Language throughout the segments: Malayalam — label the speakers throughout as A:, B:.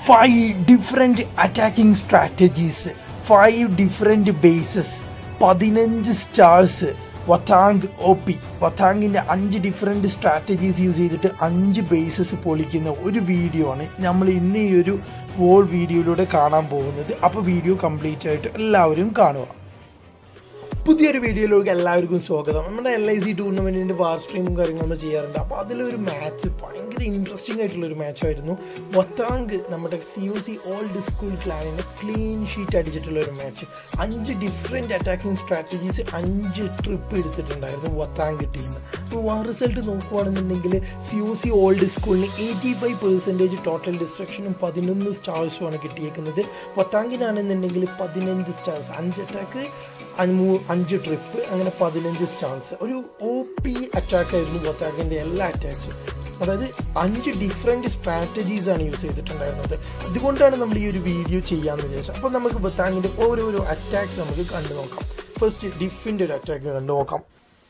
A: five different attacking strategies five different bases പതിനഞ്ച് സ്റ്റാർസ് വത്താങ് ഒ പി വത്താങ്ങിൻ്റെ അഞ്ച് ഡിഫറെൻറ്റ് സ്ട്രാറ്റജീസ് യൂസ് ചെയ്തിട്ട് അഞ്ച് ബേസസ് പൊളിക്കുന്ന ഒരു വീഡിയോ ആണ് നമ്മൾ ഇന്ന് ഈ ഒരു വോൾ വീഡിയോയിലൂടെ കാണാൻ പോകുന്നത് അപ്പോൾ വീഡിയോ കംപ്ലീറ്റ് ആയിട്ട് എല്ലാവരും കാണുക പുതിയൊരു വീഡിയോയിലേക്ക് എല്ലാവർക്കും സ്വാഗതം നമ്മുടെ എൽ ഐ സി ടൂർണമെൻറ്റിൻ്റെ വാർ സ്ട്രീമും കാര്യങ്ങളും നമ്മൾ ചെയ്യാറുണ്ട് അപ്പോൾ അതിലൊരു മാച്ച് ഭയങ്കര ഇൻട്രസ്റ്റിംഗ് ആയിട്ടുള്ളൊരു മാച്ചായിരുന്നു വത്താങ്ക് നമ്മുടെ C O C old school ക്ലാനിൻ്റെ ക്ലീൻ ഷീറ്റ് അടിച്ചിട്ടുള്ള ഒരു മാച്ച് അഞ്ച് ഡിഫറെൻറ്റ് അറ്റാക്കിംഗ് സ്ട്രാറ്റജീസ് അഞ്ച് ട്രിപ്പ് എടുത്തിട്ടുണ്ടായിരുന്നു വത്താങ്ക് ടീം അപ്പോൾ വാർ റിസൾട്ട് നോക്കുകയാണെന്നുണ്ടെങ്കിൽ സി ഒ സി ഓൾഡ് സ്കൂളിന് എയ്റ്റി ഫൈവ് പെർസെൻറ്റേജ് ടോട്ടൽ ഡിസ്ട്രക്ഷനും പതിനൊന്ന് സ്റ്റാർസുമാണ് കിട്ടിയേക്കുന്നത് വത്താങ്കിനാണെന്നുണ്ടെങ്കിൽ പതിനഞ്ച് സ്റ്റാർസ് അഞ്ച് അറ്റാക്ക് അഞ്ച് ട്രിപ്പ് അങ്ങനെ പതിനഞ്ച് സ്റ്റാർസ് ഒരു ഒ പി അറ്റാക്ക് ആയിരുന്നു വത്താക്കിൻ്റെ എല്ലാ അറ്റാക്സും അതായത് അഞ്ച് ഡിഫറെൻറ്റ് സ്ട്രാറ്റജീസ് ആണ് യൂസ് ചെയ്തിട്ടുണ്ടായിരുന്നത് അതുകൊണ്ടാണ് നമ്മൾ ഈ ഒരു വീഡിയോ ചെയ്യാമെന്ന് വിചാരിച്ചത് അപ്പോൾ നമുക്ക് ബത്താങ്ങിൻ്റെ ഓരോരോ അറ്റാക്ക് നമുക്ക് കണ്ടു നോക്കാം ഫസ്റ്റ് ഡിഫിൻ്റെ ഒരു അറ്റാക്ക് കണ്ടു നോക്കാം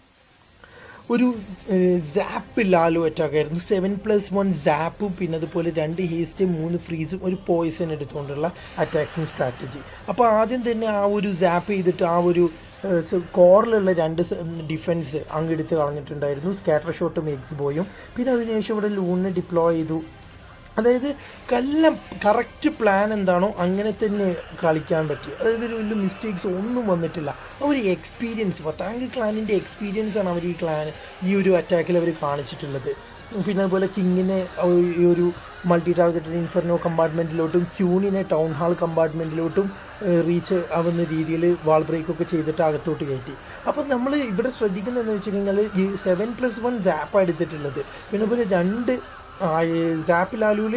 A: ഒരു സാപ്പ് ലാലു അറ്റാക്ക് ആയിരുന്നു സെവൻ പ്ലസ് വൺ സാപ്പും പിന്നെ അതുപോലെ രണ്ട് ഹേസ്റ്റ് മൂന്ന് ഫ്രീസും ഒരു പോയിസൺ എടുത്തുകൊണ്ടുള്ള അറ്റാക്കിംഗ് സ്ട്രാറ്റജി അപ്പോൾ ആദ്യം തന്നെ ആ ഒരു സാപ്പ് ചെയ്തിട്ട് ആ ഒരു കോറിലുള്ള രണ്ട് ഡിഫൻസ് അങ്ങെടുത്ത് കളഞ്ഞിട്ടുണ്ടായിരുന്നു സ്കാറ്റർ ഷോട്ടും എക്സ് ബോയും പിന്നെ അതിനുശേഷം ഇവിടെ ലൂണിനെ ഡിപ്ലോയ് ചെയ്തു അതായത് എല്ലാം കറക്റ്റ് പ്ലാൻ എന്താണോ അങ്ങനെ തന്നെ കളിക്കാൻ പറ്റി അതായത് ഒരു വലിയ മിസ്റ്റേക്സ് ഒന്നും വന്നിട്ടില്ല ഒരു എക്സ്പീരിയൻസ് പത്താങ്ക് ക്ലാനിൻ്റെ എക്സ്പീരിയൻസ് ആണ് അവർ ഈ ക്ലാൻ ഈ ഒരു അറ്റാക്കിൽ അവർ കാണിച്ചിട്ടുള്ളത് പിന്നെ അതുപോലെ കിങ്ങിനെ ഈ ഒരു മൾട്ടി ടാർഗറ്റഡ് ഇൻഫർനോ കമ്പാർട്ട്മെൻറ്റിലോട്ടും ക്യൂണിനെ ടൗൺ ഹാൾ കമ്പാർട്ട്മെൻറ്റിലോട്ടും റീച്ച് ആവുന്ന രീതിയിൽ വാൾ ബ്രേക്കൊക്കെ ചെയ്തിട്ട് അകത്തോട്ട് കയറ്റി അപ്പോൾ നമ്മൾ ഇവിടെ ശ്രദ്ധിക്കുന്നതെന്ന് വെച്ച് കഴിഞ്ഞാൽ ഈ സെവൻ പ്ലസ് വൺ സാപ്പ് എടുത്തിട്ടുള്ളത് പിന്നെ അതുപോലെ രണ്ട് സാപ്പ് ലാലുവിൽ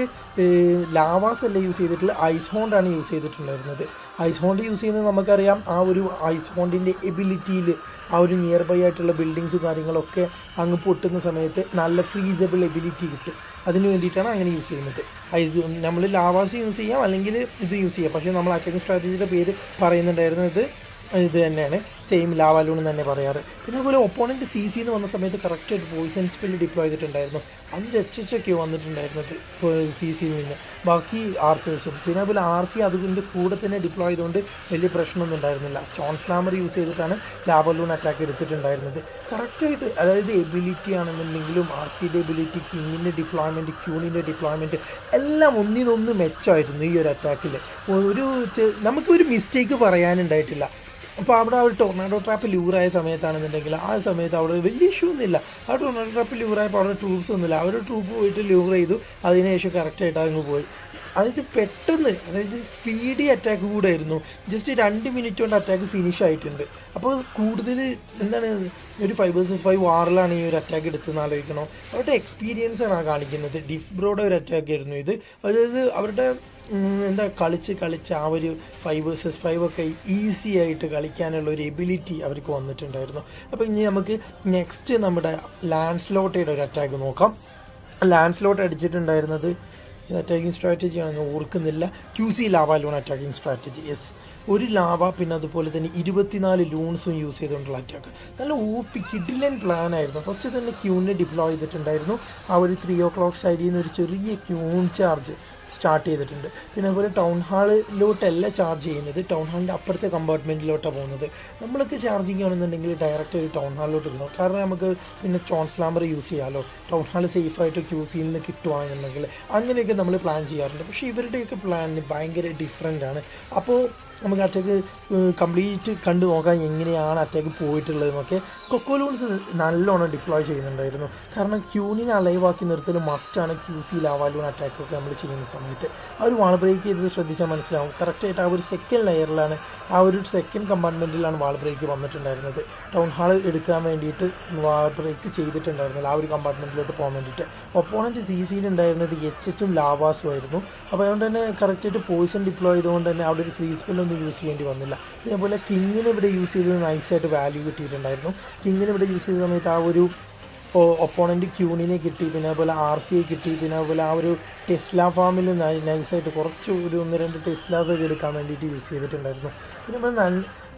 A: ലാവാസ് അല്ല യൂസ് ചെയ്തിട്ടുള്ളത് ഐസ് ഹോണ്ടാണ് യൂസ് ചെയ്തിട്ടുണ്ടായിരുന്നത് ഐസ് ഹോണ്ട് യൂസ് ചെയ്യുന്നത് നമുക്കറിയാം ആ ഒരു ഐസ് ഹോണ്ടിൻ്റെ എബിലിറ്റിയിൽ ആ ഒരു നിയർ ബൈ ആയിട്ടുള്ള ബിൽഡിങ്സും കാര്യങ്ങളൊക്കെ അങ്ങ് പൊട്ടുന്ന സമയത്ത് നല്ല ഫ്രീസബിൾ എബിലിറ്റി കിട്ടും അതിന് വേണ്ടിയിട്ടാണ് അങ്ങനെ യൂസ് ചെയ്യുന്നത് ഐസ് നമ്മൾ ലാവാസ് യൂസ് ചെയ്യാം അല്ലെങ്കിൽ ഇത് യൂസ് ചെയ്യാം പക്ഷേ നമ്മൾ അറ്റാക്കിംഗ് സ്ട്രാറ്റജിയുടെ പേര് പറയുന്നുണ്ടായിരുന്നത് ഇത് തന്നെയാണ് സെയിം ലാവാലൂൺ തന്നെ പറയാറ് പിന്നെ അതുപോലെ ഒപ്പോണൻറ്റ് സി സി എന്ന് വന്ന സമയത്ത് കറക്റ്റായിട്ട് പോയിസൺ സ്പില്ല് ഡിപ്ലോയ് ചെയ്തിട്ടുണ്ടായിരുന്നു അഞ്ച് എച്ച് എച്ച് ഒക്കെ വന്നിട്ടുണ്ടായിരുന്നത് സി സിയിൽ നിന്ന് ബാക്കി ആർച്ചേഴ്സും പിന്നെ അതുപോലെ ആർ സി അതുകൊണ്ട് കൂടെ തന്നെ ഡിപ്ലോയ് ചെയ്തുകൊണ്ട് വലിയ പ്രശ്നമൊന്നും ഉണ്ടായിരുന്നില്ല സ്റ്റോൺ സ്ലാമർ യൂസ് ചെയ്തിട്ടാണ് ലാവലൂൺ അറ്റാക്ക് എടുത്തിട്ടുണ്ടായിരുന്നത് കറക്റ്റായിട്ട് അതായത് എബിലിറ്റി ആണെന്നുണ്ടെങ്കിലും ആർ സിയുടെ എബിലിറ്റി കിങ്ങിൻ്റെ ഡിപ്ലോയ്മെൻറ്റ് ക്യൂണിൻ്റെ ഡിപ്ലോയ്മെൻറ്റ് എല്ലാം ഒന്നിനൊന്ന് മെച്ചമായിരുന്നു ഈ ഒരു അറ്റാക്കിൽ ഒരു നമുക്കൊരു മിസ്റ്റേക്ക് പറയാനുണ്ടായിട്ടില്ല അപ്പോൾ അവിടെ ആ ഒരു ടൊർണാഡോ ട്രാപ്പ് ലൂറായ സമയത്താണെന്നുണ്ടെങ്കിൽ ആ സമയത്ത് അവിടെ വലിയ ഇഷ്യൂ ഒന്നുമില്ല ആ ടൊർണാഡോ ട്രാപ്പ് ലൂറായപ്പോൾ അവിടെ ട്രൂപ്സ് ഒന്നുമില്ല അവർ ട്രൂപ്പ് പോയിട്ട് ലൂർ ചെയ്തു അതിനുശേഷം കറക്റ്റായിട്ട് അങ്ങ് പോയി അതായത് പെട്ടെന്ന് അതായത് സ്പീഡി അറ്റാക്ക് കൂടെ ആയിരുന്നു ജസ്റ്റ് രണ്ട് മിനിറ്റ് കൊണ്ട് അറ്റാക്ക് ഫിനിഷ് ആയിട്ടുണ്ട് അപ്പോൾ കൂടുതൽ എന്താണ് ഒരു ഫൈവ് വേഴ്സസ് ഫൈവ് വാറിലാണ് ഈ ഒരു അറ്റാക്ക് എടുത്തെന്ന് ആലോചിക്കണം അവരുടെ എക്സ്പീരിയൻസ് ആണ് ആ കാണിക്കുന്നത് ഡിഫ് ബ്രോയുടെ ഒരു അറ്റാക്ക് ആയിരുന്നു ഇത് അതായത് അവരുടെ എന്താ കളിച്ച് കളിച്ച് ആ ഒരു ഫൈവ് വേഴ്സസ് ഫൈവ് ഒക്കെ ഈസി ആയിട്ട് കളിക്കാനുള്ള ഒരു എബിലിറ്റി അവർക്ക് വന്നിട്ടുണ്ടായിരുന്നു അപ്പോൾ ഇനി നമുക്ക് നെക്സ്റ്റ് നമ്മുടെ ലാൻഡ്സ്ലോട്ടയുടെ ഒരു അറ്റാക്ക് നോക്കാം ലാൻഡ്സ്ലോട്ട് അടിച്ചിട്ടുണ്ടായിരുന്നത് അറ്റാക്കിംഗ് സ്ട്രാറ്റജി ആണെന്ന് ഓർക്കുന്നില്ല Q C lava loon attacking strategy yes ഒരു ലാവ പിന്നെ അതുപോലെ തന്നെ ഇരുപത്തിനാല് ലൂൺസും യൂസ് ചെയ്തുകൊണ്ടുള്ള അറ്റാക്ക് നല്ല ഓപ്പി കിഡിലൻ പ്ലാൻ ആയിരുന്നു ഫസ്റ്റ് തന്നെ ക്യൂണിനെ ഡിപ്ലോയ് ചെയ്തിട്ടുണ്ടായിരുന്നു ആ ഒരു ത്രീ ഓ ക്ലോക്ക് സൈഡിൽ നിന്ന് ഒരു ചെറിയ ക്യൂൺ ചാർജ് സ്റ്റാർട്ട് ചെയ്തിട്ടുണ്ട് പിന്നെ അതുപോലെ ടൗൺ ഹാളിലോട്ടല്ല ചാർജ് ചെയ്യുന്നത് ടൗൺ ഹാളിൻ്റെ അപ്പുറത്തെ കമ്പാർട്ട്മെൻറ്റിലോട്ടാണ് പോകുന്നത് നമ്മളൊക്കെ ചാർജിങ് ആണെന്നുണ്ടെങ്കിൽ ഡയറക്റ്റ് ഒരു ടൗൺ ഹാളിലോട്ട് ഇടണം കാരണം നമുക്ക് പിന്നെ സ്റ്റോൺ സ്ലാമർ യൂസ് ചെയ്യാമല്ലോ ടൗൺ ഹാൾ സേഫായിട്ട് ക്യൂ സിയിൽ നിന്ന് കിട്ടുവാണെന്നുണ്ടെങ്കിൽ അങ്ങനെയൊക്കെ നമ്മൾ പ്ലാൻ ചെയ്യാറുണ്ട് പക്ഷേ ഇവരുടെയൊക്കെ പ്ലാൻ ഭയങ്കര ഡിഫറെൻ്റ് ആണ് അപ്പോൾ നമുക്ക് അറ്റാക്ക് കംപ്ലീറ്റ് കണ്ടു നോക്കാൻ എങ്ങനെയാണ് അറ്റാക്ക് പോയിട്ടുള്ളതെന്നൊക്കെ കൊക്കോലൂൺസ് നല്ലോണം ഡിപ്ലോയ് ചെയ്യുന്നുണ്ടായിരുന്നു കാരണം ക്യൂണിനെ അലൈവാക്കി നിർത്തൽ മസ്റ്റാണ് ക്യൂ സി ലാവാലൂൺ അറ്റാക്കൊക്കെ നമ്മൾ ചെയ്യുന്ന സമയത്ത് ആ ഒരു വാൾ ബ്രേക്ക് ചെയ്തത് ശ്രദ്ധിച്ചാൽ മനസ്സിലാവും കറക്റ്റായിട്ട് ആ ഒരു സെക്കൻഡ് ലെയറിലാണ് ആ ഒരു സെക്കൻഡ് കമ്പാർട്ട്മെൻറ്റിലാണ് വാൾ ബ്രേക്ക് വന്നിട്ടുണ്ടായിരുന്നത് ടൗൺ ഹാൾ എടുക്കാൻ വേണ്ടിയിട്ട് വാൾ ബ്രേക്ക് ചെയ്തിട്ടുണ്ടായിരുന്നില്ല ആ ഒരു കമ്പാർട്ട്മെൻറ്റിലോട്ട് പോകാൻ വേണ്ടിയിട്ട് ഒപ്പോണൻറ്റ് സി സിയിലുണ്ടായിരുന്നത് എച്ച് എച്ചും ലാവാസും ആയിരുന്നു അപ്പോൾ അതുകൊണ്ട് തന്നെ കറക്റ്റായിട്ട് പോയിസൺ ഡിപ്ലോയ് ചെയ്തുകൊണ്ട് തന്നെ അവിടെ ഒരു ഫ്രീ സ്പെല്ലൊന്നും യൂസ് ചെയ്യേണ്ടി വന്നില്ല അതേപോലെ കിങ്ങിന് ഇവിടെ യൂസ് ചെയ്തത് നൈസായിട്ട് വാല്യൂ കിട്ടിയിട്ടുണ്ടായിരുന്നു കിങ്ങിന് ഇവിടെ യൂസ് ചെയ്ത സമയത്ത് ആ ഒരു ഒപ്പോണൻറ്റ് ക്യൂണിനെ കിട്ടി പിന്നെ അതുപോലെ ആർ സി ഐ കിട്ടി പിന്നെ അതുപോലെ ആ ഒരു ടെസ്ല ഫാമിൽ നൈസായിട്ട് കുറച്ച് ഒരു ഒന്ന് രണ്ട് ടെസ്ലാസ് ഒക്കെ എടുക്കാൻ വേണ്ടിയിട്ട് യൂസ് ചെയ്തിട്ടുണ്ടായിരുന്നു പിന്നെ നമ്മൾ നല്ല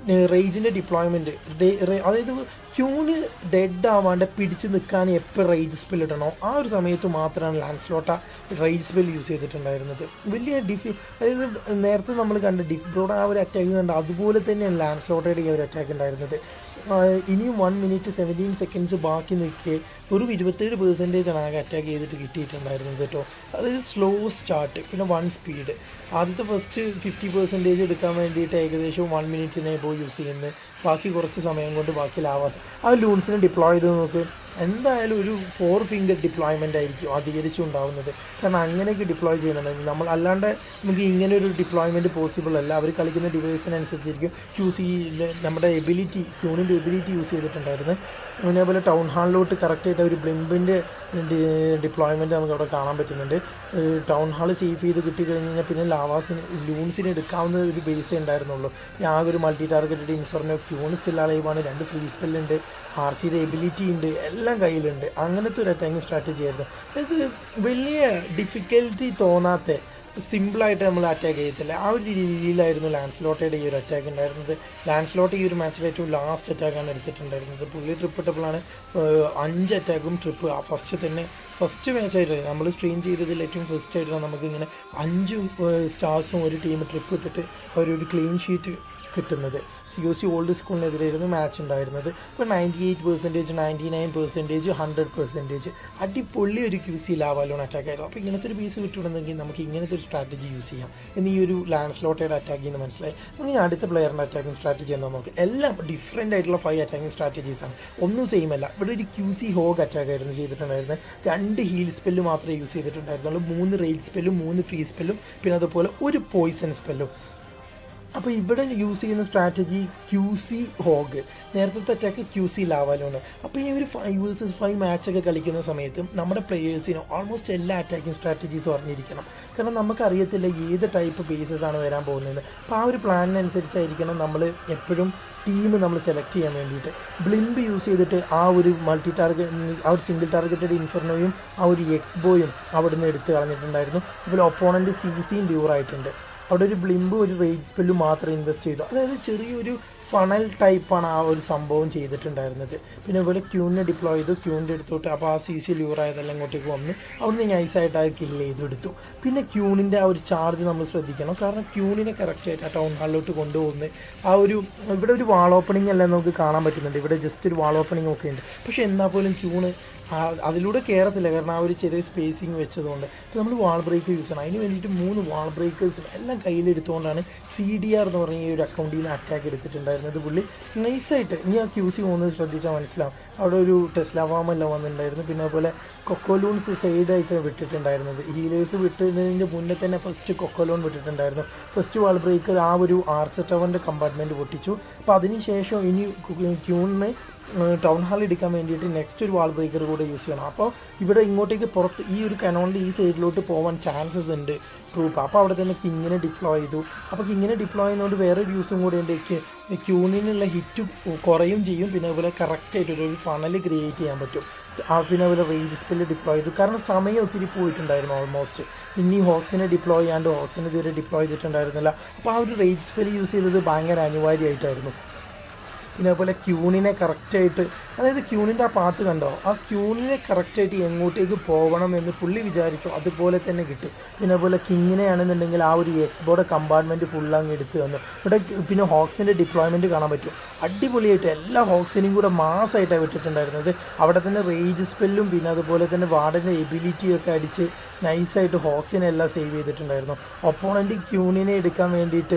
A: റേജിൻ്റെ ഡിപ്ലോയ്മെൻറ്റ് അതായത് ക്യൂന് ഡെഡ് ആവാണ്ട് പിടിച്ച് നിൽക്കാൻ എപ്പോൾ റേജ് സ്പെൽ ഇടണോ ആ ഒരു സമയത്ത് മാത്രമാണ് ലാൻസ്ലോട്ട റേജ് സ്പെൽ യൂസ് ചെയ്തിട്ടുണ്ടായിരുന്നത് വലിയ ഡിഫി അതായത് നേരത്തെ നമ്മൾ കണ്ട ഡിഫ് ബ്രോഡ് ആ ഒരു അറ്റാക്ക് കണ്ട അതുപോലെ തന്നെയാണ് ലാൻസ്ലോട്ടയുടെ ഈ ഒരു അറ്റാക്ക് ഉണ്ടായിരുന്നത് ഇനിയും വൺ മിനിറ്റ് സെവൻറ്റീൻ സെക്കൻഡ്സ് ബാക്കി നിൽക്കെ ഒരു ഇരുപത്തേഴ് പെർസെൻറ്റേജ് ആണ് ആകെ അറ്റാക്ക് ചെയ്തിട്ട് കിട്ടിയിട്ടുണ്ടായിരുന്നത് കേട്ടോ അതായത് സ്ലോ സ്റ്റാർട്ട് പിന്നെ വൺ സ്പീഡ് ആദ്യത്തെ ഫസ്റ്റ് ഫിഫ്റ്റി പെർസെൻറ്റേജ് എടുക്കാൻ വേണ്ടിയിട്ട് ഏകദേശം വൺ മിനിറ്റിനെ പോയി യൂസ് ചെയ്യുന്നത് ബാക്കി കുറച്ച് സമയം കൊണ്ട് ബാക്കി ലാവാത്ത ആ ലൂൺസിനെ ഡിപ്ലോയ് ചെയ്ത് നോക്ക് എന്തായാലും ഒരു ഫോർ ഫിംഗർ ഡിപ്ലോയ്മെൻ്റ് ആയിരിക്കും അധികരിച്ചുണ്ടാവുന്നത് കാരണം അങ്ങനെയൊക്കെ ഡിപ്ലോയ് ചെയ്യുന്നുണ്ടെങ്കിൽ നമ്മൾ അല്ലാണ്ട് നമുക്ക് ഇങ്ങനെ ഒരു ഡിപ്ലോയ്മെൻറ്റ് പോസിബിൾ അല്ല അവർ കളിക്കുന്ന ഡിവൈസിനനുസരിച്ചിരിക്കും ചൂസ് ഈ നമ്മുടെ എബിലിറ്റി ട്യൂണിൻ്റെ എബിലിറ്റി യൂസ് ചെയ്തിട്ടുണ്ടായിരുന്നു അതേപോലെ ടൗൺ ഹാളിലോട്ട് കറക്റ്റായിട്ട് ഒരു ബ്ലിമ്പിൻ്റെ ഡിപ്ലോയ്മെൻറ്റ് നമുക്ക് അവിടെ കാണാൻ പറ്റുന്നുണ്ട് ടൗൺ ഹാൾ സേഫ് ചെയ്ത് കിട്ടിക്കഴിഞ്ഞാൽ പിന്നെ ലാവാസിന് ലൂൺസിന് എടുക്കാവുന്ന ഒരു ബേസേ ഉണ്ടായിരുന്നുള്ളൂ ആകെ ഒരു multi targeted inferno queen still അലൈവാണ് രണ്ട് ഫ്രീ സ്പെല്ലുണ്ട് ആർ സിയുടെ എബിലിറ്റി ഉണ്ട് എല്ലാം കയ്യിലുണ്ട് അങ്ങനത്തെ ഒരു അറ്റാക്കിംഗ് സ്ട്രാറ്റജി ആയിരുന്നു ഇത് വലിയ ഡിഫിക്കൽറ്റി തോന്നാത്ത സിമ്പിളായിട്ട് നമ്മൾ അറ്റാക്ക് ചെയ്യത്തില്ല ആ ഒരു രീതിയിലായിരുന്നു ലാൻസ്ലോട്ടയുടെ ഈ ഒരു അറ്റാക്ക് ഉണ്ടായിരുന്നത് ലാൻസ്ലോട്ട് ഈ ഒരു മാച്ചിൽ ഏറ്റവും ലാസ്റ്റ് അറ്റാക്കാണ് എടുത്തിട്ടുണ്ടായിരുന്നത് പുള്ളി ട്രിപ്പ് ഇട്ടപ്പോഴാണ് അഞ്ച് അറ്റാക്കും ട്രിപ്പ് ആ ഫസ്റ്റ് തന്നെ ഫസ്റ്റ് മാച്ചായിട്ട് നമ്മൾ സ്ട്രീം ചെയ്തതിൽ ഏറ്റവും ഫസ്റ്റ് ആയിട്ടാണ് നമുക്കിങ്ങനെ അഞ്ച് സ്റ്റാർസും ഒരു ടീം ട്രിപ്പ് ഇട്ടിട്ട് അവരൊരു ക്ലീൻ ഷീറ്റ് കിട്ടുന്നത് സി ഒ സി ഓൾഡ് സ്കൂളിനെതിരായിരുന്നു മാച്ച് ഉണ്ടായിരുന്നത് ഇപ്പോൾ ninety eight percentage ninety nine percentage hundred percentage അടിപൊളി ഒരു ക്യൂ സി ലാവാലോൺ അറ്റാക്ക് ആയിരുന്നു അപ്പോൾ ഇങ്ങനത്തെ ഒരു പീസ് കിട്ടുന്നുണ്ടെങ്കിൽ നമുക്ക് ഇങ്ങനത്തെ ഒരു സ്ട്രാറ്റജി യൂസ് ചെയ്യാം എന്ന് ഈ ഒരു ലാൻഡ് സ്ലോട്ടയുടെ അറ്റാക്ക് ചെയ്യുന്ന മനസ്സിലായി നമുക്ക് അടുത്ത പ്ലെയറിൻ്റെ അറ്റാക്കിംഗ് സ്ട്രാറ്റജി എന്താ നോക്കാം എല്ലാം ഡിഫറെൻ്റ് ആയിട്ടുള്ള ഫൈവ് അറ്റാക്കിംഗ് സ്ട്രാറ്റജീസ് ആണ് ഒന്നും സെയിം അല്ല ഇവിടെ ഒരു ക്യൂ സി ഹോഗ് അറ്റാക്ക് ആയിരുന്നു ചെയ്തിട്ടുണ്ടായിരുന്നത് രണ്ട് ഹീൽ സ്പെല്ല് മാത്രമേ യൂസ് ചെയ്തിട്ടുണ്ടായിരുന്നുള്ളൂ മൂന്ന് റെയിൽ സ്പെല്ലും മൂന്ന് ഫ്രീ സ്പെല്ലും പിന്നെ അതുപോലെ ഒരു പോയിസൺ സ്പെല്ലും അപ്പോൾ ഇവിടെ യൂസ് ചെയ്യുന്ന സ്ട്രാറ്റജി ക്യൂ സി ഹോഗ് നേരത്തെ അറ്റാക്ക് ക്യൂ സി ലാവാലോണ് അപ്പോൾ ഈ ഒരു ഫൈവ് വേഴ്സസ് ഫൈവ് മാച്ചൊക്കെ കളിക്കുന്ന സമയത്ത് നമ്മുടെ പ്ലേയേഴ്സിന് ഓൾമോസ്റ്റ് എല്ലാ അറ്റാക്കിംഗ് സ്ട്രാറ്റജീസും അറിഞ്ഞിരിക്കണം കാരണം നമുക്കറിയത്തില്ല ഏത് ടൈപ്പ് ബേസസ് ആണ് വരാൻ പോകുന്നത് അപ്പോൾ ആ ഒരു പ്ലാനിനനുസരിച്ചായിരിക്കണം നമ്മൾ എപ്പോഴും ടീം നമ്മൾ സെലക്ട് ചെയ്യാൻ വേണ്ടിയിട്ട് ബ്ലിംബ് യൂസ് ചെയ്തിട്ട് ആ ഒരു മൾട്ടി ടാർഗറ്റ് ആ ഒരു സിംഗിൾ ടാർഗറ്റഡ് ഇൻഫർണോയും ആ ഒരു എക്സ്ബോയും അവിടെ നിന്ന് എടുത്ത് കളഞ്ഞിട്ടുണ്ടായിരുന്നു അതുപോലെ ഒപ്പോണൻറ്റ് സി സിയും ഡ്യൂറായിട്ടുണ്ട് അവിടെ ഒരു ബ്ലിംബ് ഒരു റേജ് സ്പെല്ലും മാത്രം ഇൻവെസ്റ്റ് ചെയ്തു അതായത് ചെറിയൊരു ഫണൽ ടൈപ്പാണ് ആ ഒരു സംഭവം ചെയ്തിട്ടുണ്ടായിരുന്നത് പിന്നെ അതുപോലെ ക്യൂണിനെ ഡിപ്ലോയ് ചെയ്തു ക്യൂണിൻ്റെ അടുത്തോട്ട് അപ്പോൾ ആ സി സി ലൂറായതെല്ലാം ഇങ്ങോട്ടേക്ക് വന്ന് അവിടുന്ന് നൈസായിട്ട് അത് കില്ല് ചെയ്തെടുത്തു പിന്നെ ക്യൂണിൻ്റെ ആ ഒരു ചാർജ് നമ്മൾ ശ്രദ്ധിക്കണം കാരണം ക്യൂണിനെ കറക്റ്റായിട്ട് ആ ടൗൺ ഹാളിലോട്ട് കൊണ്ടുപോകുന്നത് ആ ഒരു ഇവിടെ ഒരു വാൾ ഓപ്പണിംഗ് എല്ലാം നമുക്ക് കാണാൻ പറ്റുന്നുണ്ട് ഇവിടെ ജസ്റ്റ് ഒരു വാൾ ഓപ്പണിംഗ് ഒക്കെ ഉണ്ട് പക്ഷേ എന്നാൽ പോലും ക്യൂണ് അതിലൂടെ കയറത്തില്ല കാരണം ആ ഒരു ചെറിയ സ്പേസിങ് വെച്ചതുകൊണ്ട് അപ്പോൾ നമ്മൾ വാൾ ബ്രേക്ക് യൂസ് ചെയ്യണം അതിന് വേണ്ടിയിട്ട് മൂന്ന് വാൾ ബ്രേക്കേഴ്സും എല്ലാം കയ്യിലെടുത്തുകൊണ്ടാണ് സി ഡി ആർ എന്ന് പറഞ്ഞ ഈ ഒരു അക്കൗണ്ടിൽ നിന്ന് അറ്റാക്ക് എടുത്തിട്ടുണ്ടായിരുന്നത് പുള്ളി നൈസായിട്ട് ഇനി ആ ക്യൂ സി പോകുന്നത് ശ്രദ്ധിച്ചാൽ മനസ്സിലാവും അവിടെ ഒരു ടെസ്ലാവാമെല്ലാം വന്നിട്ടുണ്ടായിരുന്നു പിന്നെ അതുപോലെ കൊക്കോലൂൺസ് സൈഡായിട്ട് വിട്ടിട്ടുണ്ടായിരുന്നത് ഹീലേഴ്സ് വിട്ടതിൻ്റെ മുന്നേ തന്നെ ഫസ്റ്റ് കൊക്കോലോൺ വിട്ടിട്ടുണ്ടായിരുന്നു ഫസ്റ്റ് വാൾ ബ്രേക്കർ ആ ഒരു ആർച്ചർ ടവറിൻ്റെ കമ്പാർട്ട്മെൻറ്റ് പൊട്ടിച്ചു അപ്പോൾ അതിനുശേഷം ഇനി ക്യൂണിന് ടൗൺ ഹാൾ എടുക്കാൻ വേണ്ടിയിട്ട് നെക്സ്റ്റ് ഒരു വാൾ ബ്രേക്കർ കൂടെ യൂസ് ചെയ്യണം അപ്പോൾ ഇവിടെ ഇങ്ങോട്ടേക്ക് പുറത്ത് ഈ ഒരു കനോണിൻ്റെ ഈ സൈഡിലോട്ട് പോകാൻ ചാൻസസ് ഉണ്ട് ട്രൂപ്പ് അപ്പോൾ അവിടെ തന്നെ കിങ്ങിനെ ഡിപ്ലോയ് ചെയ്തു അപ്പോൾ കിങ്ങിനെ ഡിപ്ലോയ് ചെയ്യുന്നതുകൊണ്ട് വേറൊരു യൂസും കൂടെ ഉണ്ട് ക്യൂണിനുള്ള ഹിറ്റ് കുറയും ചെയ്യും പിന്നെ അതുപോലെ കറക്റ്റായിട്ട് ഒരു ഫണൽ ക്രിയേറ്റ് ചെയ്യാൻ പറ്റും ആ പിന്നെ അതുപോലെ റേഞ്ച് സ്പെല്ല് ഡിപ്ലോയ് ചെയ്തു കാരണം സമയം ഒത്തിരി പോയിട്ടുണ്ടായിരുന്നു ഓൾമോസ്റ്റ് ഇനി ഹോക്സിനെ ഡിപ്ലോയ് ചെയ്യാണ്ട് ഹോക്സിനെ ഇതുവരെ ഡിപ്ലോയ് ചെയ്തിട്ടുണ്ടായിരുന്നില്ല അപ്പോൾ ആ ഒരു റേഞ്ച് സ്പെല്ല് യൂസ് ചെയ്തത് ഭയങ്കര അനിവാര്യമായിട്ടായിരുന്നു പിന്നെ അതുപോലെ ക്യൂണിനെ കറക്റ്റായിട്ട് അതായത് ക്യൂണിൻ്റെ ആ പാത്ത് കണ്ടോ ആ ക്യൂണിനെ കറക്റ്റായിട്ട് എങ്ങോട്ടേക്ക് പോകണം എന്ന് പുള്ളി വിചാരിച്ചു അതുപോലെ തന്നെ കിട്ടും പിന്നെ അതുപോലെ കിങ്ങിനെ ആണെന്നുണ്ടെങ്കിൽ ആ ഒരു എക്സ്ബോർഡ് കമ്പാർട്ട്മെൻറ്റ് ഫുൾ അങ്ങ് എടുത്ത് തന്നു ഇവിടെ പിന്നെ ഹോക്സിൻ്റെ ഡിപ്ലോയ്മെൻറ്റ് കാണാൻ പറ്റും അടിപൊളിയായിട്ട് എല്ലാ ഹോക്സിനെയും കൂടെ മാസമായിട്ടാണ് വിട്ടിട്ടുണ്ടായിരുന്നത് അവിടെ തന്നെ റേജ് സ്പെല്ലും പിന്നെ അതുപോലെ തന്നെ വാർഡൻ്റെ എബിലിറ്റിയും ഒക്കെ അടിച്ച് നൈസായിട്ട് ഹോക്സിനെ എല്ലാം സേവ് ചെയ്തിട്ടുണ്ടായിരുന്നു ഒപ്പോണൻറ്റ് ക്യൂണിനെ എടുക്കാൻ വേണ്ടിയിട്ട്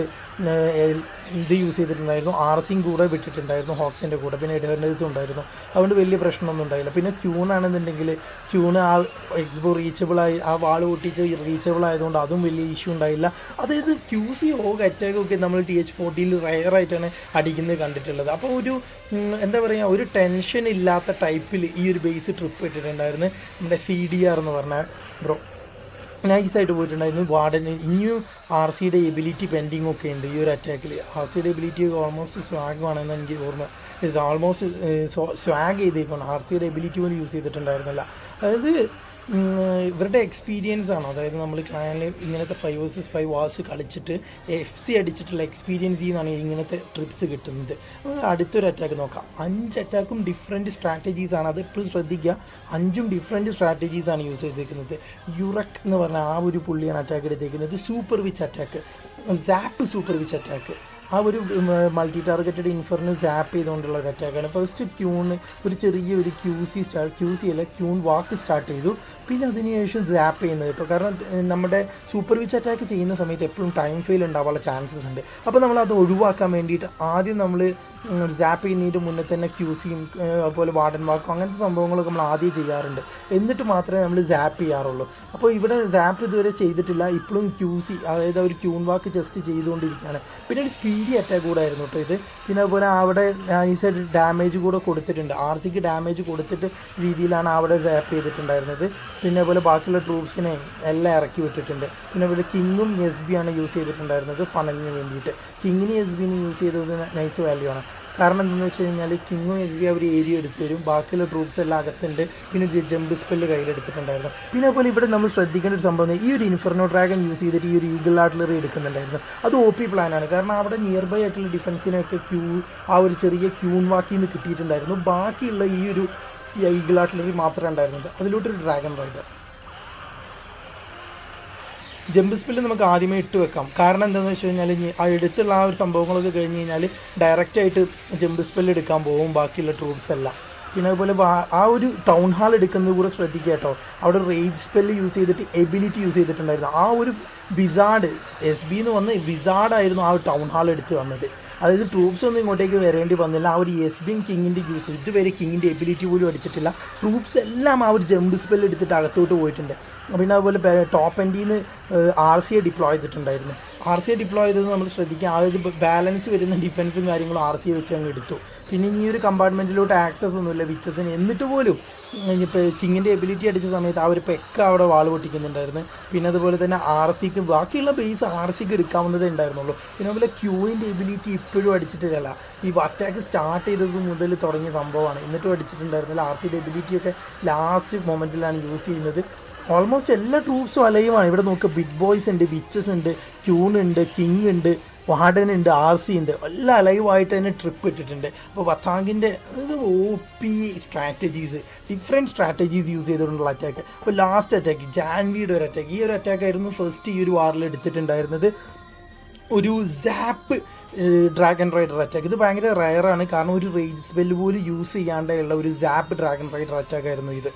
A: ഇത് യൂസ് ചെയ്തിട്ടുണ്ടായിരുന്നു ആർസിയും കൂടെ വിട്ടിട്ടുണ്ടായിരുന്നു ഹോക്സിൻ്റെ കൂടെ പിന്നെ എഡേർനേഴ്സും ഉണ്ടായിരുന്നു അതുകൊണ്ട് വലിയ പ്രശ്നമൊന്നും ഉണ്ടായില്ല പിന്നെ ക്യൂൺ ആണെന്നുണ്ടെങ്കിൽ ക്യൂണ് ആ എക്സ്ബോ റീച്ചബിളായി ആ വാൾ പൊട്ടിച്ച് റീച്ചബിൾ ആയതുകൊണ്ട് അതും വലിയ ഇഷ്യൂ ഉണ്ടായില്ല അതായത് ക്യൂ സി ഹോഗ് അറ്റാക്കൊക്കെ നമ്മൾ ടി എച്ച് ഫോർട്ടിയിൽ റയറായിട്ടാണ് അടിക്കുന്നത് കണ്ടിട്ടുള്ളത് അപ്പോൾ ഒരു എന്താ പറയുക ഒരു ടെൻഷൻ ഇല്ലാത്ത ടൈപ്പിൽ ഈ ഒരു ബേസ് ട്രിപ്പ് ഇട്ടിട്ടുണ്ടായിരുന്നു നമ്മുടെ സി ഡി ആർ എന്ന് പറഞ്ഞ ബ്രോ നൈസായിട്ട് പോയിട്ടുണ്ടായിരുന്നു വാർഡന് ഇനിയും ആർ സിയുടെ എബിലിറ്റി പെൻഡിങ് ഒക്കെ ഉണ്ട് ഈ ഒരു അറ്റാക്കിൽ ആർ സിയുടെ എബിലിറ്റി ഓൾമോസ്റ്റ് സ്വാഗ് ആണെന്ന് എനിക്ക് ഓർമ്മ ഇറ്റ്സ് ഓൾമോസ്റ്റ് സ്വാഗ് ചെയ്തേക്കാണ് ആർ സിയുടെ എബിലിറ്റി പോലും യൂസ് ചെയ്തിട്ടുണ്ടായിരുന്നില്ല അതായത് ഉം, ഇവരുടെ എക്സ്പീരിയൻസ് ആണ് അതായത് നമ്മൾ ക്ലാനിൽ ഇങ്ങനത്തെ ഫൈവ് വേഴ്സസ് ഫൈവ് വാസ് കളിച്ചിട്ട് എഫ് സി അടിച്ചിട്ടുള്ള എക്സ്പീരിയൻസ് ചെയ്യുന്നതാണ് ഇങ്ങനത്തെ ട്രിപ്സ് കിട്ടുന്നത് നമുക്ക് അടുത്തൊരു അറ്റാക്ക് നോക്കാം അഞ്ച് അറ്റാക്കും ഡിഫറെൻറ്റ് സ്ട്രാറ്റജീസ് ആണ് അത് എപ്പോഴും ശ്രദ്ധിക്കുക അഞ്ചും ഡിഫറെൻറ്റ് സ്ട്രാറ്റജീസ് ആണ് യൂസ് ചെയ്തേക്കുന്നത് യുറക് എന്ന് പറഞ്ഞ ആ ഒരു പുള്ളിയാണ് അറ്റാക്ക് എടുത്തേക്കുന്നത് super witch attack zap super witch attack ആ ഒരു മൾട്ടി ടാർഗറ്റഡ് ഇൻഫറിന് സാപ്പ് ചെയ്തുകൊണ്ടുള്ള ഒരു അറ്റാക്കാണ് ഫസ്റ്റ് ക്യൂണ് ഒരു ചെറിയ ഒരു Q C start Q C അല്ല ക്യൂൺ വാക്ക് സ്റ്റാർട്ട് ചെയ്തു പിന്നെ അതിനുശേഷം സാപ്പ് ചെയ്യുന്നത് കേട്ടോ കാരണം ഏഹ്, നമ്മുടെ സൂപ്പർ വിച്ച് അറ്റാക്ക് ചെയ്യുന്ന സമയത്ത് എപ്പോഴും ടൈം ഫെയിൽ ഉണ്ടാവാനുള്ള ചാൻസസ് ഉണ്ട് അപ്പോൾ നമ്മൾ അത് ഒഴിവാക്കാൻ വേണ്ടിയിട്ട് ആദ്യം നമ്മൾ സാപ്പ് ചെയ്യുന്നതിൻ്റെ മുന്നേ തന്നെ ക്യൂ സിയും അതുപോലെ വാർഡൻ വാക്കും അങ്ങനത്തെ സംഭവങ്ങളൊക്കെ നമ്മൾ ആദ്യം ചെയ്യാറുണ്ട് എന്നിട്ട് മാത്രമേ നമ്മൾ സാപ്പ് ചെയ്യാറുള്ളൂ അപ്പോൾ ഇവിടെ സാപ്പ് ഇതുവരെ ചെയ്തിട്ടില്ല ഇപ്പോഴും ക്യൂ സി അതായത് ഒരു ക്യൂൺ വാക്ക് ജസ്റ്റ് ചെയ്തുകൊണ്ടിരിക്കുകയാണ് പിന്നെ ഒരു സ്പീഡി അറ്റാക്ക് കൂടെ ആയിരുന്നു കേട്ടോ ഇത് പിന്നെ അതുപോലെ അവിടെ ഈ സൈഡ് ഡാമേജ് കൂടെ കൊടുത്തിട്ടുണ്ട് ആർ സിക്ക് ഡാമേജ് കൊടുത്തിട്ട് രീതിയിലാണ് അവിടെ സാപ്പ് ചെയ്തിട്ടുണ്ടായിരുന്നത് പിന്നെ അതുപോലെ ബാക്കിയുള്ള ട്രൂപ്സിനെ എല്ലാം ഇറക്കി വിട്ടിട്ടുണ്ട് പിന്നെ അതുപോലെ കിങ്ങും എസ് ബി ആണ് യൂസ് ചെയ്തിട്ടുണ്ടായിരുന്നത് ഫണലിന് വേണ്ടിയിട്ട് കിങ്ങിന് എസ് ബിന് യൂസ് ചെയ്തത് നൈസ് വാല്യൂ ആണ് കാരണം എന്താണെന്ന് വെച്ച് കഴിഞ്ഞാൽ കിങ്ങും എസ് ബി അവർ ഏരിയ എടുത്തു തരും ബാക്കിയുള്ള ട്രൂപ്സ് എല്ലാം അകത്തുണ്ട് പിന്നെ ഒരു ജമ്പ് സ്പെല്ല് കയ്യിലെടുത്തിട്ടുണ്ടായിരുന്നു പിന്നെ അതുപോലെ ഇവിടെ നമ്മൾ ശ്രദ്ധിക്കേണ്ട ഒരു സംഭവം ഈ ഒരു ഇൻഫർണോ ഡ്രാഗൺ യൂസ് ചെയ്തിട്ട് ഈ ഒരു ഈഗിൾ ആർട്ടിലറി എടുക്കുന്നുണ്ടായിരുന്നു അത് ഒ പി പ്ലാനാണ് കാരണം അവിടെ നിയർ ബൈ ആയിട്ടുള്ള ഡിഫൻസിനൊക്കെ ക്യൂ ആ ഒരു ചെറിയ ക്യൂൺ വാക്കിൽ നിന്ന് കിട്ടിയിട്ടുണ്ടായിരുന്നു ബാക്കിയുള്ള ഈ ഒരു ഈഗിൾ ആർട്ടിലറി മാത്രമേ ഉണ്ടായിരുന്നത് അതിലോട്ടൊരു ഡ്രാഗൺ റൈഡർ ജമ്പ് സ്പില്ല് നമുക്ക് ആദ്യമേ ഇട്ട് വെക്കാം കാരണം എന്താണെന്ന് വെച്ച് കഴിഞ്ഞാൽ ഇനി ആ എടുത്തുള്ള ആ ഒരു സംഭവങ്ങളൊക്കെ കഴിഞ്ഞ് കഴിഞ്ഞാൽ ഡയറക്റ്റ് ആയിട്ട് ജമ്പ് സ്പെല്ല് എടുക്കാൻ പോകും ബാക്കിയുള്ള ട്രൂപ്സ് എല്ലാം പിന്നെ അതുപോലെ വാ- ആ ഒരു ടൗൺ ഹാൾ എടുക്കുന്നത് കൂടെ ശ്രദ്ധിക്കുക കേട്ടോ അവിടെ റേജ് സ്പെല്ല് യൂസ് ചെയ്തിട്ട് എബിലിറ്റി യൂസ് ചെയ്തിട്ടുണ്ടായിരുന്നു ആ ഒരു വിസാഡ് എസ് ബി എന്ന് വന്ന് വിസാഡായിരുന്നു ആ ഒരു ടൗൺ ഹാൾ എടുത്ത് വന്നത് അതായത് ട്രൂപ്സ് ഒന്നും ഇങ്ങോട്ടേക്ക് വരേണ്ടി വന്നില്ല ആ ഒരു എസ് ബിയും കിങ്ങിൻ്റെ യൂസ് ഇതുവരെ കിങ്ങിൻ്റെ എബിലിറ്റി പോലും അടിച്ചിട്ടില്ല ട്രൂപ്സ് എല്ലാം ആ ഒരു ജമ്പ് സ്പെല്ല് എടുത്തിട്ട് അകത്തോട്ട് പോയിട്ടുണ്ട് പിന്നെ അതുപോലെ ടോപ്പ് എൻഡിൽ നിന്ന് ആർ സി എ ഡിപ്ലോയ് ചെയ്തിട്ടുണ്ടായിരുന്നു ആർ സി എ ഡിപ്ലോയ് ചെയ്തത് നമ്മൾ ശ്രദ്ധിക്കുക അതായത് ബാലൻസ് വരുന്ന ഡിഫൻസും കാര്യങ്ങളും ആർ സി എ വെച്ച് അങ്ങ് എടുത്തു പിന്നെ ഇനി ഈ ഒരു കമ്പാർട്ട്മെൻറ്റിലോട്ട് ആക്സസ് ഒന്നുമില്ല വിച്ചസിന് എന്നിട്ട് പോലും ഇപ്പോൾ കിങ്ങിൻ്റെ എബിലിറ്റി അടിച്ച സമയത്ത് ആ ഒരു പെക്ക അവിടെ വാൾ പൊട്ടിക്കുന്നുണ്ടായിരുന്നു പിന്നെ അതുപോലെ തന്നെ ആർ സിക്ക് ബാക്കിയുള്ള ബേസ് ആർ സിക്ക് എടുക്കാവുന്നതേ ഉണ്ടായിരുന്നുള്ളൂ പിന്നെ അതുപോലെ ക്യൂവിൻ്റെ എബിലിറ്റി ഇപ്പോഴും അടിച്ചിട്ടില്ല ഈ അറ്റാക്ക് സ്റ്റാർട്ട് ചെയ്തത് മുതൽ തുടങ്ങിയ സംഭവമാണ് എന്നിട്ടും അടിച്ചിട്ടുണ്ടായിരുന്നില്ല ആർ സിയുടെ എബിലിറ്റിയൊക്കെ ലാസ്റ്റ് മൊമെൻറ്റിലാണ് യൂസ് ചെയ്യുന്നത് ഓൾമോസ്റ്റ് എല്ലാ ട്രൂപ്സും അലയുമാണ് ഇവിടെ നോക്കുക ബിഗ് ബോയ്സ് ഉണ്ട് വിച്ചസ് ഉണ്ട് ക്യൂൺ ഉണ്ട് കിങ് ഉണ്ട് വാർഡൻ ഉണ്ട് ആർ സി ഉണ്ട് എല്ലാം അലൈവായിട്ട് തന്നെ ട്രിപ്പ് ഇട്ടിട്ടുണ്ട് അപ്പോൾ വത്താങ്കിൻ്റെ ഇത് O P strategies different strategies use ചെയ്തുകൊണ്ടുള്ള അറ്റാക്ക് അപ്പോൾ ലാസ്റ്റ് അറ്റാക്ക് ജാൻവിയുടെ ഒരു അറ്റാക്ക് ഈ ഒരു അറ്റാക്ക് ആയിരുന്നു ഫസ്റ്റ് ഈ ഒരു വാറിൽ എടുത്തിട്ടുണ്ടായിരുന്നത് ഒരു സാപ്പ് ഡ്രാഗൺ റൈഡർ അറ്റാക്ക് ഇത് ഭയങ്കര റയറാണ് കാരണം ഒരു റേജ് സ്പെല്ല് പോലും യൂസ് ചെയ്യാണ്ടുള്ള ഒരു സാപ്പ് ഡ്രാഗൺ റൈഡർ അറ്റാക്ക് ആയിരുന്നു ഇത്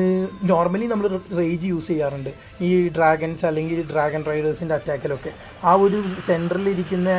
A: നോർമലി നമ്മൾ റേജ് യൂസ് ചെയ്യാറുണ്ട് ഈ ഡ്രാഗൺസ് അല്ലെങ്കിൽ ഡ്രാഗൺ റൈഡേഴ്സിൻ്റെ അറ്റാക്കിലൊക്കെ ആ ഒരു സെൻറ്ററിലിരിക്കുന്ന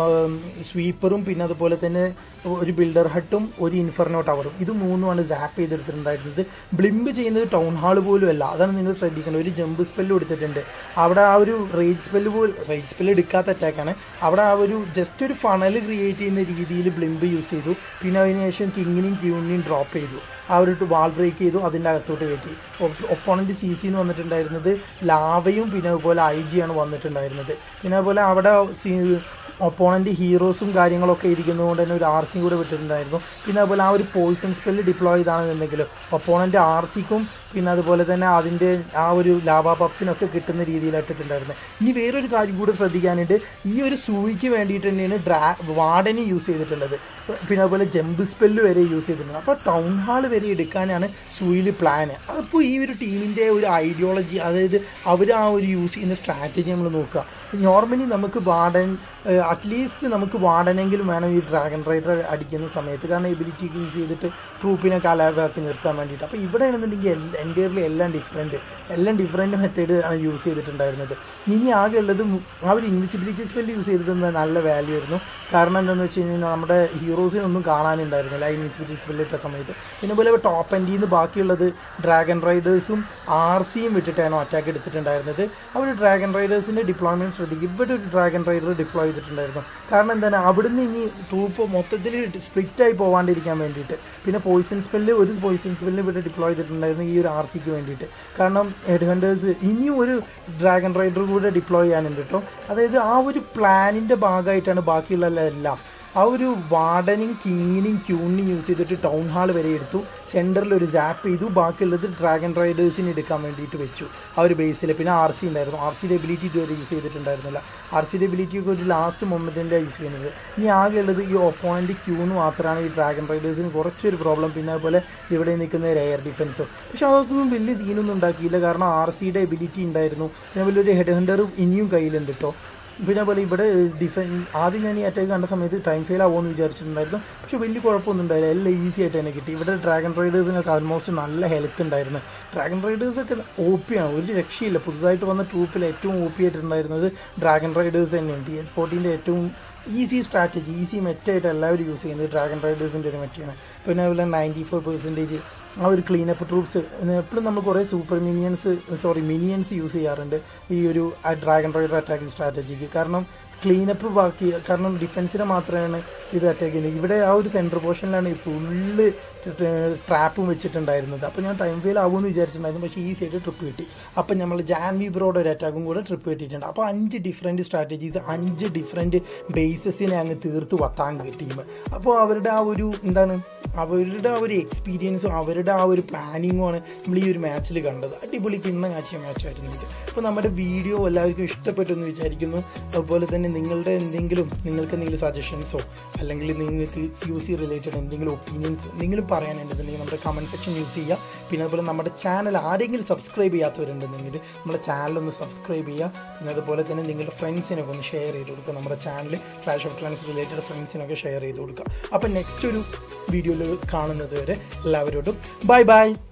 A: സ്വീപ്പറും പിന്നെ അതുപോലെ തന്നെ ഒരു ബിൽഡർ ഹട്ടും ഒരു ഇൻഫർനോ ടവറും ഇത് മൂന്നുമാണ് സാപ്പ് ചെയ്തെടുത്തിട്ടുണ്ടായിരുന്നത് ബ്ലിമ്പ് ചെയ്യുന്നത് ടൗൺ ഹാൾ പോലും അല്ല അതാണ് നിങ്ങൾ ശ്രദ്ധിക്കേണ്ടത് ഒരു ജമ്പ് സ്പെല്ല് കൊടുത്തിട്ടുണ്ട് അവിടെ ആ ഒരു റേജ് സ്പെല്ല് പോലും റേജ് സ്പെല്ല് എടുക്കാത്ത അറ്റാക്കാണ് അവിടെ ആ ഒരു ജസ്റ്റ് ഒരു ഫണൽ ക്രിയേറ്റ് ചെയ്യുന്ന രീതിയിൽ ബ്ലിമ്പ് യൂസ് ചെയ്തു പിന്നെ അതിനുശേഷം കിങ്ങിനെയും ക്യൂണിനെയും ഡ്രോപ്പ് ചെയ്തു ആ ഒരു വാൾ ബ്രേക്ക് ചെയ്തു അതിൻ്റെ അകത്തോട്ട് കയറ്റി ഒപ്പോണൻറ്റ് സി സിന്ന് വന്നിട്ടുണ്ടായിരുന്നത് ലാവയും പിന്നെ അതുപോലെ ഐ ജി ആണ് വന്നിട്ടുണ്ടായിരുന്നത് പിന്നെ അതുപോലെ അവിടെ ഒപ്പോണൻ്റ് ഹീറോസും കാര്യങ്ങളൊക്കെ ഇരിക്കുന്നതുകൊണ്ട് തന്നെ ഒരു ആർ സിയും കൂടെ വിട്ടിട്ടുണ്ടായിരുന്നു പിന്നെ അതുപോലെ ആ ഒരു പോയിസൺ സ്പെല്ല് ഡിപ്ലോയ് ചെയ്താണെന്നുണ്ടെങ്കിൽ ഒപ്പോണൻ്റ് ആർ സിക്കും പിന്നെ അതുപോലെ തന്നെ അതിൻ്റെ ആ ഒരു ലാവാ പപ്സിനൊക്കെ കിട്ടുന്ന രീതിയിലിട്ടിട്ടുണ്ടായിരുന്നു ഇനി വേറൊരു കാര്യം കൂടെ ശ്രദ്ധിക്കാനുണ്ട് ഈ ഒരു സൂയിക്ക് വേണ്ടിയിട്ട് തന്നെയാണ് ഡ്രാ വാർഡന് യൂസ് ചെയ്തിട്ടുള്ളത് പിന്നെ അതുപോലെ ജമ്പ് സ്പെല്ല് വരെ യൂസ് ചെയ്തിട്ടുണ്ട് അപ്പോൾ ടൗൺ ഹാൾ വരെ എടുക്കാനാണ് സൂയിൽ പ്ലാൻ അപ്പോൾ ഈ ഒരു ടീമിൻ്റെ ഒരു ഐഡിയോളജി അതായത് അവർ ആ ഒരു യൂസ് ചെയ്യുന്ന സ്ട്രാറ്റജി നമ്മൾ നോക്കുക നോർമലി നമുക്ക് വാർഡൻ അറ്റ്ലീസ്റ്റ് നമുക്ക് വാർഡനെങ്കിലും വേണം ഈ ഡ്രാഗൺ റൈഡർ അടിക്കുന്ന സമയത്ത് കാരണം എബിലിറ്റി യൂസ് ചെയ്തിട്ട് ട്രൂപ്പിനെ കലാപാക്കി നിർത്താൻ വേണ്ടിയിട്ട് അപ്പോൾ ഇവിടെ ആണെന്നുണ്ടെങ്കിൽ എൻ്റെയർലി എല്ലാം ഡിഫറെൻറ്റ് എല്ലാം ഡിഫറെൻറ്റ് മെത്തേഡ് ആണ് യൂസ് ചെയ്തിട്ടുണ്ടായിരുന്നത് ഇനി ആകെ ഉള്ളത് മു- ആ ഒരു ഇൻവിസിബിലിറ്റി സ്പെല്ല് യൂസ് ചെയ്തിരുന്നത് നല്ല വാല്യൂ ആയിരുന്നു കാരണം എന്താണെന്ന് വെച്ച് കഴിഞ്ഞാൽ നമ്മുടെ ഹീറോസിനൊന്നും കാണാനുണ്ടായിരുന്നില്ല ആ ഇൻവിസിബിലിറ്റി സ്പെല്ല് ഇട്ട സമയത്ത് പിന്നെ പോലെ ടോപ്പ് എൻഡിൽ നിന്ന് ബാക്കിയുള്ളത് ഡ്രാഗൺ റൈഡേഴ്സും ആർ സിയും വിട്ടിട്ടാണ് അറ്റാക്ക് എടുത്തിട്ടുണ്ടായിരുന്നത് അവർ ഡ്രാഗൺ റൈഡേഴ്സിൻ്റെ ഡിപ്ലോയ്മെൻറ്റ് ശ്രദ്ധിക്കും ഇവിടെ ഒരു ഡ്രാഗൺ റൈഡർ ഡിപ്ലോയ് ചെയ്തിട്ടുണ്ടായിരുന്നു കാരണം എന്താണ് അവിടുന്ന് ഇനി ട്രൂപ്പ് മൊത്തത്തിൽ സ്പ്ലിറ്റായി പോവാണ്ടിരിക്കാൻ വേണ്ടിയിട്ട് പിന്നെ പോയിസൺ സ്പെല്ല് ഒരു പോയിസൺ സ്പെല്ലിന് ഇവിടെ ഡിപ്ലോയ് ചെയ്തിട്ടുണ്ടായിരുന്നു ഈ ഒരു ആർ സിക്ക് വേണ്ടിയിട്ട് കാരണം ഹെഡ് ഹണ്ടേഴ്സ് ഇനിയും ഒരു ഡ്രാഗൺ റൈഡർ കൂടെ ഡിപ്ലോയ് ചെയ്യാനുണ്ട് കേട്ടോ അതായത് ആ ഒരു പ്ലാനിൻ്റെ ഭാഗമായിട്ടാണ് ബാക്കിയുള്ള എല്ലാം ആ ഒരു വാർഡനും കിങ്ങിനെയും ക്യൂണിനെയും യൂസ് ചെയ്തിട്ട് ടൗൺ ഹാൾ വരെ എടുത്തു സെൻറ്ററിൽ ഒരു ജാപ്പ് ചെയ്തു ബാക്കിയുള്ളത് ഡ്രാഗൺ റൈഡേഴ്സിന് എടുക്കാൻ വേണ്ടിയിട്ട് വെച്ചു ആ ഒരു ബേസിൽ പിന്നെ ആർ സി ഉണ്ടായിരുന്നു ആർ സിയുടെ എബിലിറ്റി ഇതുവരെ യൂസ് ചെയ്തിട്ടുണ്ടായിരുന്നില്ല ആർ സിയുടെ എബിലിറ്റി ഒക്കെ ഒരു ലാസ്റ്റ് മൊമെൻറ്റിൻ്റെ യൂസ് ചെയ്യുന്നത് ഇനി ആകെ ഉള്ളത് ഈ ഒപ്പോയിൻ്റ് ക്യൂന്ന് മാത്രമാണ് ഈ ഡ്രാഗൺ റൈഡേഴ്സിന് കുറച്ചൊരു പ്രോബ്ലം പിന്നെ അതുപോലെ ഇവിടെ നിൽക്കുന്ന ഒരു എയർ ഡിഫൻസോ പക്ഷെ അതൊന്നും വലിയ സീനൊന്നും ഉണ്ടാക്കിയില്ല കാരണം ആർ സിയുടെ എബിലിറ്റി ഉണ്ടായിരുന്നു പിന്നെ വലിയൊരു ഹെഡ് ഹണ്ടർ ഇനിയും കയ്യിലുണ്ട് കേട്ടോ പിന്നെ പോലെ ഇവിടെ ഡിഫൻ ആദ്യം ഞാൻ ഈ അറ്റാക്ക് കണ്ട സമയത്ത് ടൈം ഫെയിൽ ആവുമെന്ന് വിചാരിച്ചിട്ടുണ്ടായിരുന്നു പക്ഷെ വലിയ കുഴപ്പമൊന്നും ഉണ്ടായില്ല എല്ലാം ഈസി ആയിട്ട് തന്നെ കിട്ടി ഇവിടെ ഡ്രാഗൺ റൈഡേഴ്സിനൊക്കെ ആൾമോസ്റ്റ് നല്ല ഹെൽത്ത് ഉണ്ടായിരുന്നു ഡ്രാഗൺ റൈഡേഴ്സൊക്കെ ഒ പിയാണ് ഒരു രക്ഷയില്ല പുതുതായിട്ട് വന്ന ട്രൂപ്പിൽ ഏറ്റവും ഒ പി ആയിട്ടുണ്ടായിരുന്നത് ഡ്രാഗൺ റൈഡേഴ്സ് തന്നെയാണ് ഡി എൽ ഫോർട്ടീൻ്റെ ഏറ്റവും ഈസി സ്ട്രാറ്റജി ഈസി മെറ്റായിട്ട് എല്ലാവരും യൂസ് ചെയ്യുന്നത് ഡ്രാഗൺ റൈഡേഴ്സിൻ്റെ ഒരു മെറ്റാണ് പിന്നെ അതുപോലെ നയൻറ്റി ഫോർ പെർസെൻറ്റേജ് ആ ഒരു ക്ലീനപ്പ് ട്രൂപ്സ് എപ്പോഴും നമ്മൾ കുറേ super minions sorry minions use ചെയ്യാറുണ്ട് ഈ ഒരു ഡ്രാഗൺ റൈഡർ അറ്റാക്കിംഗ് സ്ട്രാറ്റജിക്ക് കാരണം ക്ലീനപ്പ് ബാക്കി കാരണം ഡിഫൻസിനെ മാത്രമാണ് ഇത് അറ്റാക്ക് ചെയ്യുന്നത് ഇവിടെ ആ ഒരു സെൻറ്റർ പോർഷനിലാണ് ഈ ഫുള്ള് ട്രാപ്പും വെച്ചിട്ടുണ്ടായിരുന്നത് അപ്പോൾ ഞാൻ ടൈം ഫെയിൽ ആവുമെന്ന് വിചാരിച്ചിട്ടുണ്ടായിരുന്നു പക്ഷേ ഈസി ആയിട്ട് ട്രിപ്പ് കിട്ടി അപ്പം നമ്മൾ ജാൻവി ബ്രോയുടെ ഒരു അറ്റാക്കും കൂടെ ട്രിപ്പ് കിട്ടിയിട്ടുണ്ട് അപ്പോൾ അഞ്ച് ഡിഫറെൻറ്റ് സ്ട്രാറ്റജീസ് അഞ്ച് ഡിഫറെൻറ്റ് ബേസസിനെ അങ്ങ് തീർത്ത് വത്താൻ ടീം അപ്പോൾ അവരുടെ ആ ഒരു എന്താണ് അവരുടെ ആ ഒരു എക്സ്പീരിയൻസും അവരുടെ ആ ഒരു പ്ലാനിങ്ങുമാണ് നമ്മൾ ഈ ഒരു മാച്ചിൽ കണ്ടത് അടിപൊളി കിണ്ണ കാച്ചിയ മാച്ചായിരുന്നു ഇത് അപ്പോൾ നമ്മുടെ വീഡിയോ എല്ലാവർക്കും ഇഷ്ടപ്പെട്ടു എന്ന് വിചാരിക്കുന്നു അതുപോലെ തന്നെ നിങ്ങളുടെ എന്തെങ്കിലും നിങ്ങൾക്ക് എന്തെങ്കിലും സജഷൻസോ അല്ലെങ്കിൽ നിങ്ങൾക്ക് യു സി റിലേറ്റഡ് എന്തെങ്കിലും ഒപ്പീനിയൻസോ എന്തെങ്കിലും പറയാനുണ്ടെന്നുണ്ടെങ്കിൽ നമ്മുടെ കമൻറ്റ് സെക്ഷൻ യൂസ് ചെയ്യുക പിന്നെ അതുപോലെ നമ്മുടെ ചാനൽ ആരെങ്കിലും സബ്സ്ക്രൈബ് ചെയ്യാത്തവരുണ്ടെന്നെങ്കിൽ നമ്മുടെ ചാനൽ ഒന്ന് സബ്സ്ക്രൈബ് ചെയ്യുക പിന്നെ അതുപോലെ തന്നെ നിങ്ങളുടെ ഫ്രണ്ട്സിനൊക്കെ ഒന്ന് ഷെയർ ചെയ്ത് കൊടുക്കുക നമ്മുടെ channel clash of clans related ഫ്രണ്ട്സിനൊക്കെ ഷെയർ ചെയ്ത് കൊടുക്കുക അപ്പോൾ നെക്സ്റ്റ് ഒരു വീഡിയോയിൽ കാണുന്നത് വരെ എല്ലാവരോടും ബൈ ബൈ